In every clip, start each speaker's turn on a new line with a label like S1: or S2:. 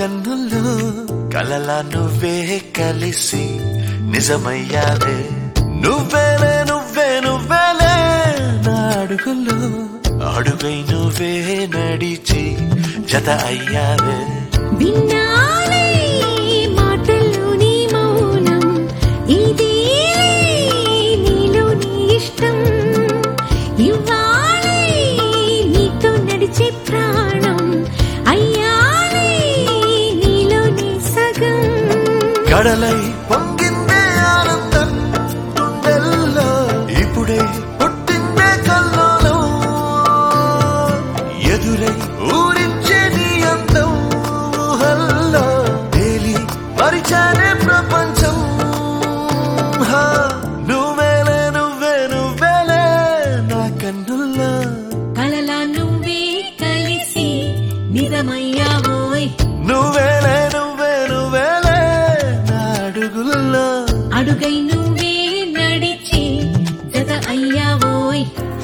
S1: కన్నుల్లో కలలా నువ్వే కలిసి నిజమయ్యావే నువ్వేలే నువ్వే నువ్వేలే నా అడుగుల్లో అడుగై నువ్వే నడిచి జత అయ్యావే
S2: విన్నాలే మాటల్లోని మౌనం ఇదేలే నీలోని ఇష్టం ఇవ్వాలే నీతో నడిచే ప్రాణం అయ్యాలే నీలోని సగం
S1: కడలై పొంగిందే ఆనందం గుండెల్లో ఇప్పుడే పుట్టిందే కల్లోలం ఎదురై ఊరించే నీ అందం ఊహల్లో తేలి మరిచానే ప్రపంచం హా, నువ్వేలే నువ్వే నువ్వేలే నా కన్నుల్లో
S2: కలలా నువ్వే కలిసి నిజమయ్యావోయ్
S1: నువ్వేలే నువ్వే నువ్వేలే నా అడుగుల్లో
S2: అడుగై నువ్వే నడిచి జత అయ్యావోయ్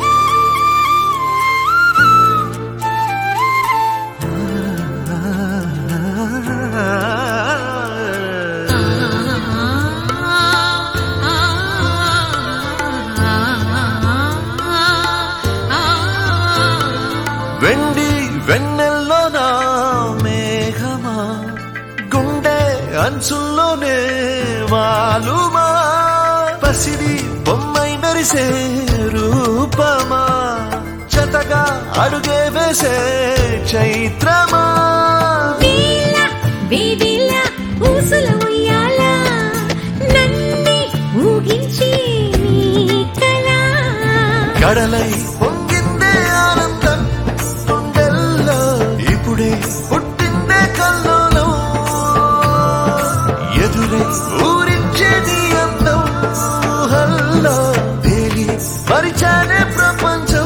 S1: వెండి వెన్నెల్లో నా మేఘమా గుండె అంచుల్లోనే వాలుమా పసిడి బొమ్మై మెరిసే రూపమా జతగా అడుగే వేసే చైత్రమా
S2: వేళ వేదిల ఊసుల ఉయ్యాల నన్నే ఊగించి నీ కళ
S1: కడలై పొంగిందే ఆనందం గుండెల్లో ఇప్పుడే పుట్టిందే కల్లోలం ఎదురై ఊరించే నీ అందం ఊహల్లో తేలి పరిచానే ప్రపంచం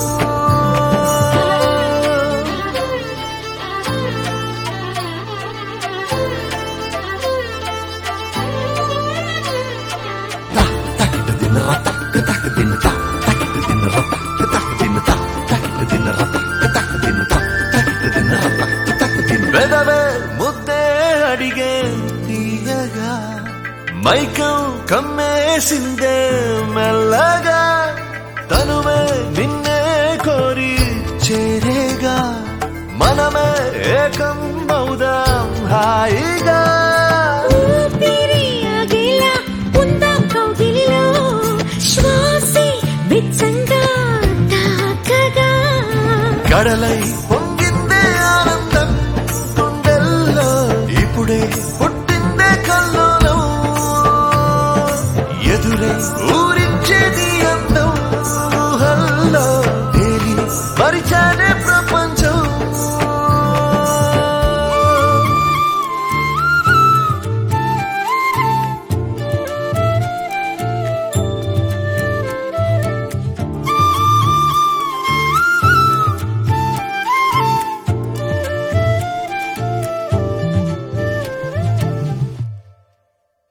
S1: వెదవే ముద్దే అడిగే తీయగా మైకం కమ్మేసిందే మెల్లగా తనువే నిన్నే కోరి చేరేగా మనమే ఏకం అవుదాం హాయిగా
S2: ఊపిరి ఆగేలా ఉందాం కౌగిలిలో శ్వాసే వెచ్చంగా తాకగా
S1: కడలై పొంగిందే ఆనందం గుండెల్లో ఇప్పుడే పుట్టిందే కల్లోలం ఎదురై